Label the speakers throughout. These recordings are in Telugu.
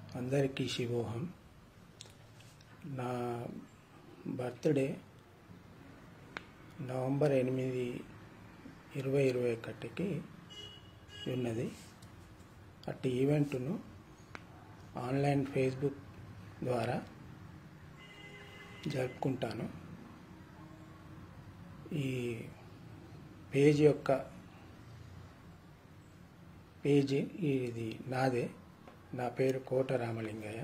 Speaker 1: అందరికీ శివోహం నా బర్త్డే నవంబర్ ఎనిమిది ఇరవై ఇరవై ఒకటికి ఉన్నది అట్టి ఈవెంట్ను ఆన్లైన్ ఫేస్బుక్ ద్వారా జరుపుకుంటాను ఈ పేజ్ యొక్క పేజీ ఇది నాదే నా పేరు కోట రామలింగయ్య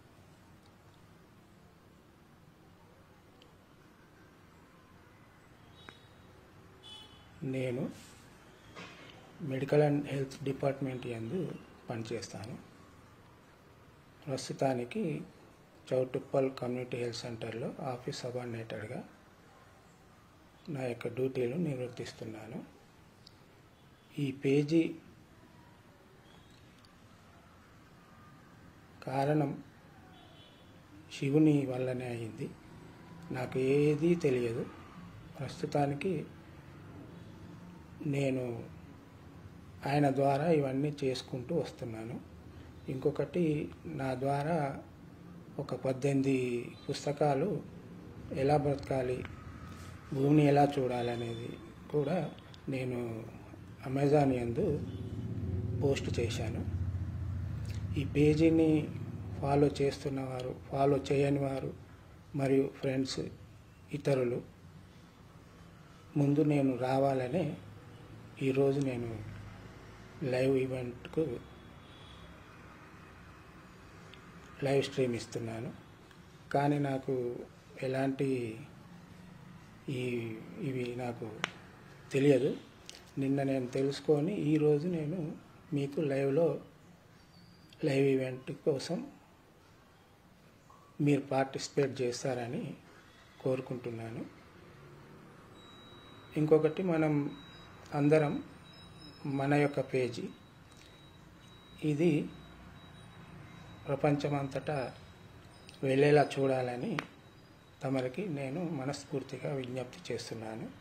Speaker 1: నేను మెడికల్ అండ్ హెల్త్ డిపార్ట్మెంట్ యందు పనిచేస్తాను ప్రస్తుతానికి చౌటుప్పల్ కమ్యూనిటీ హెల్త్ సెంటర్లో ఆఫీస్ సబార్డినేటర్గా నా యొక్క డ్యూటీలు నిర్వర్తిస్తున్నాను ఈ పేజీ కారణం శివుని వల్లనే అయింది నాకు ఏదీ తెలియదు ప్రస్తుతానికి నేను ఆయన ద్వారా ఇవన్నీ చేసుకుంటూ వస్తున్నాను ఇంకొకటి నా ద్వారా ఒక పద్దెనిమిది పుస్తకాలు ఎలా బ్రతకాలి భూమిని ఎలా చూడాలనేది కూడా నేను అమెజాన్ యందు పోస్ట్ చేశాను ఈ పేజీని ఫాలో చేస్తున్నవారు ఫాలో చేయని వారు మరియు ఫ్రెండ్స్ ఇతరులు ముందు నేను రావాలనే ఈరోజు నేను లైవ్ ఈవెంట్కు లైవ్ స్ట్రీమ్ ఇస్తున్నాను కానీ నాకు ఎలాంటి ఈ ఇవి నాకు తెలియదు నిన్న నేను తెలుసుకొని ఈరోజు నేను మీకు లైవ్లో లైవ్ ఈవెంట్ కోసం మీరు పార్టిసిపేట్ చేస్తారని కోరుకుంటున్నాను ఇంకొకటి మనం అందరం మన యొక్క పేజీ ఇది ప్రపంచమంతటా వెళ్ళేలా చూడాలని తమరికి నేను మనస్ఫూర్తిగా విజ్ఞప్తి చేస్తున్నాను